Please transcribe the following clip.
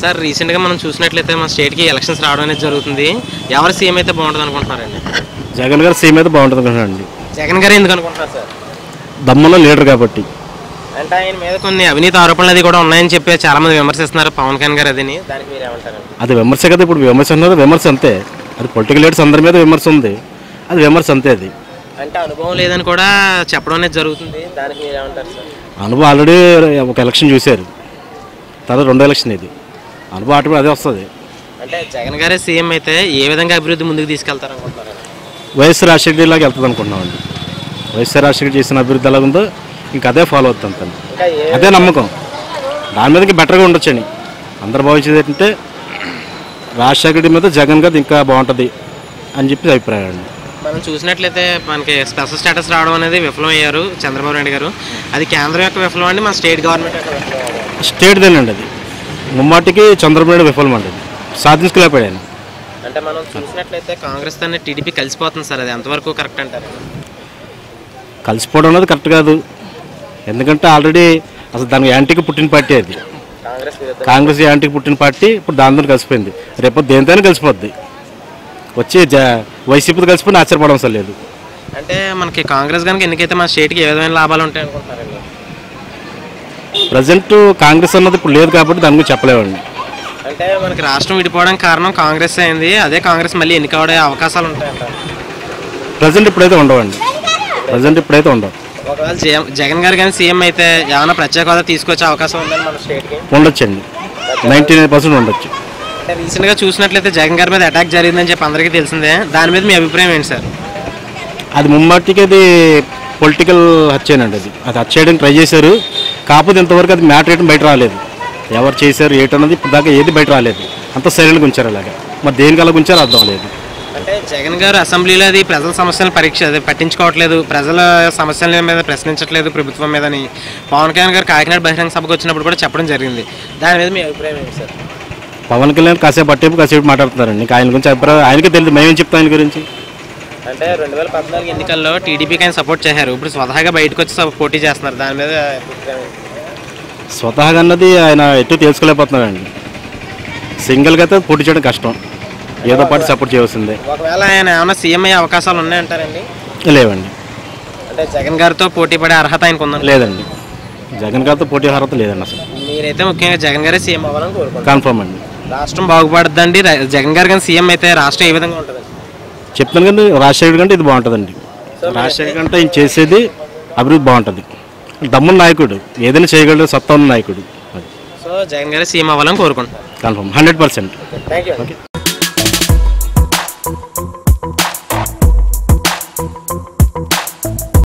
Sir రీసెంట్గా మనం చూసినట్లయితే మన స్టేట్కి ఎలక్షన్స్ రావడం అనేది జరుగుతుంది ఎవరు సీఎం అయితే బాగుంటుంది అనుకుంటున్నారండి జగన్ గారు సీఎం అయితే బాగుంటుంది అనుకుంటున్నానండి జగన్ గారు ఎందుకు అనుకుంటున్నారు సార్ దమ్ములో లీడర్ కాబట్టి అంటే ఆయన మీద కొన్ని అవినీతి ఆరోపణలు అది కూడా ఉన్నాయని చెప్పి చాలా మంది విమర్శిస్తున్నారు పవన్ కళ్యాణ్ గారు అదిని దానికి మీరు ఏమంటారు అది విమర్శ కదా ఇప్పుడు విమర్శ అన్నది విమర్శ అంతే అది పొలిటికల్ లీడర్స్ అందరి మీద విమర్శ ఉంది అది విమర్శ అంతే అది అంటే అనుభవం లేదని కూడా చెప్పడం అనేది జరుగుతుంది దానికి మీరు ఏమంటారు సార్ అనుభవం ఆల్రెడీ ఒక ఎలక్షన్ చూశారు తర్వాత రెండో ఎలక్షన్ ఇది అనుభవం ఆటోమేటిక్ అదే వస్తుంది అంటే జగన్ గారే సీఎం అయితే ఏ విధంగా అభివృద్ధి ముందుకు తీసుకెళ్తారు అనుకుంటున్నారు వైఎస్ రాజశేఖర్ లాగా వెళ్తుంది అనుకుంటున్నామండి వైఎస్ఆర్ రాజశేఖర్ చేసిన అభివృద్ధి ఎలా ఉందో ఇంకా అదే ఫాలో అవుతుంది తను ఇంకా ఏ అదే నమ్మకం దాని మీద ఇంకా బెటర్గా ఉండొచ్చని అందరు భావించేది ఏంటంటే రాజశేఖర్ మీద జగన్ గారు ఇంకా బాగుంటుంది అని చెప్పి అభిప్రాయం అండి మనం చూసినట్లయితే మనకి స్పెషల్ స్టేటస్ రావడం అనేది విఫలం అయ్యారు చంద్రబాబు నాయుడు గారు అది కేంద్రం యొక్క విఫలం అండి మన స్టేట్ గవర్నమెంట్ యొక్క విఫలం అండి. స్టేట్దేనండి అది ముమ్మాటికి చంద్రబాబు నాయుడు విఫలం అండి సాధించుకోలేకపోయాడు ఆయన అంటే మనం చూసినట్లయితే కాంగ్రెస్ తో టీడీపీ కలిసిపోతుంది సార్ అది ఎంతవరకు కరెక్ట్ అంటారు కలిసిపోవడం అనేది కరెక్ట్ కాదు ఎందుకంటే ఆల్రెడీ అసలు దానికి యాంటీకి పుట్టిన పార్టీ అది కాంగ్రెస్ విరుద్ధ కాంగ్రెస్ యాంటీకి పుట్టిన పార్టీ ఇప్పుడు దాంతో కలిసిపోయింది రేపు దేనితోనే కలిసిపోద్ది వచ్చి జ వైసీపీతో కలిసిపోయిన ఆశ్చర్యపడడం అసలు లేదు అంటే మనకి కాంగ్రెస్ కనుక ఎన్నికైతే మన స్టేట్కి ఏ విధమైన లాభాలు ఉంటాయి అనుకుంటారండి ప్రజెంట్ కాంగ్రెస్ అన్నది ఇప్పుడు లేదు కాబట్టి దాని గురించి చెప్పలేమండి అంటే మనకి రాష్ట్రం విడిపోవడానికి కారణం కాంగ్రెస్ అయింది అదే కాంగ్రెస్ మళ్ళీ ఎన్నికవడే అవకాశాలు ఉంటాయంటారు ప్రజెంట్ ఇప్పుడైతే ఉండవండి ప్రజెంట్ ఇప్పుడైతే ఉండవు ఒకవేళ జగన్- జగన్ గారు కానీ సీఎం అయితే ఏమైనా ప్రత్యేక హోదా తీసుకొచ్చే అవకాశం ఉందని మన స్టేట్కి ఉండొచ్చండి నైంటీ నైన్ పర్సెంట్ ఉండొచ్చు అంటే రీసెంట్గా చూసినట్లయితే జగన్ గారి మీద అటాక్ జరిగిందని చెప్పి అందరికీ తెలిసిందే దాని మీద మీ అభిప్రాయం ఏంటి సార్ అది ముమ్మాటికి అది పొలిటికల్ హత్యేనండి అది అది హత్య చేయడానికి ట్రై చేశారు కాకపోతే ఇంతవరకు అది మ్యాటర్ ఏంటి బయట రాలేదు ఎవరు చేశారు ఏంటన్నది ఇప్పుడు దాకా ఏది బయట రాలేదు అంత సైలెంట్గా ఉంచారు అలాగా మరి దేనికి అలా ఉంచారో అర్థం లేదు అంటే జగన్ గారు అసెంబ్లీలో అది ప్రజల సమస్యలను పరీక్ష అది పట్టించుకోవట్లేదు ప్రజల సమస్యల మీద ప్రశ్నించట్లేదు ప్రభుత్వం మీద అని పవన్ కళ్యాణ్ గారు కాకినాడ బహిరంగ సభకు వచ్చినప్పుడు కూడా చెప్పడం జరిగింది దాని మీద మీ అభిప్రాయం ఏంటి సార్ పవన్ కళ్యాణ్ కాసేపు పట్టేపు కాసేపు మాట్లాడుతున్నారండి ఇంకా ఆయన గురించి అభిప్రాయం ఆయనకే తెలియదు మేమేం చెప్తాం ఆయన గురించి అంటే రెండు వేల పద్నాలుగు ఎన్నికల్లో టీడీపీకి ఆయన సపోర్ట్ చేశారు ఇప్పుడు స్వతహాగా బయటకు వచ్చి స- పోటీ చేస్తున్నారు దాని మీద అభిప్రాయం ఏంటి? స్వతహాగా అన్నది ఆయన ఎటు తెలుసుకోలేకపోతున్నాడండి సింగిల్గా అయితే పోటీ చేయడం కష్టం ఏదో పాటు సపోర్ట్ చేయవలసిందే ఒకవేళ ఆయన ఏమైనా సీఎం అయ్యే అవకాశాలు ఉన్నాయంటారండి లేవండి అంటే జగన్ గారితో పోటీ పడే అర్హత ఆయనకు ఉందని లేదండి జగన్ గారితో పోటీ అర్హత లేదండి అసలు మీరైతే ముఖ్యంగా జగన్ గారే సీఎం అవ్వాలని కోరుకుంటున్నారు కన్ఫర్మ్ అండి రాష్ట్రం బాగుపడుద్దండి ర- జగన్ గారు కానీ సీఎం అయితే రాష్ట్రం ఏ విధంగా ఉంటుంది చెప్తాను కానీ రాజశేఖర్ కంటే ఇది బాగుంటుందండి రాజశేఖర్ కంటే ఈయన చేసేది అభివృద్ధి బాగుంటుంది దమ్మున్న నాయకుడు ఏదైనా చేయగలడు సత్తా ఉన్న నాయకుడు సో జగన్ గారే సీఎం అవ్వాలని కోరుకుంటున్నారు confirm hundred percent thank you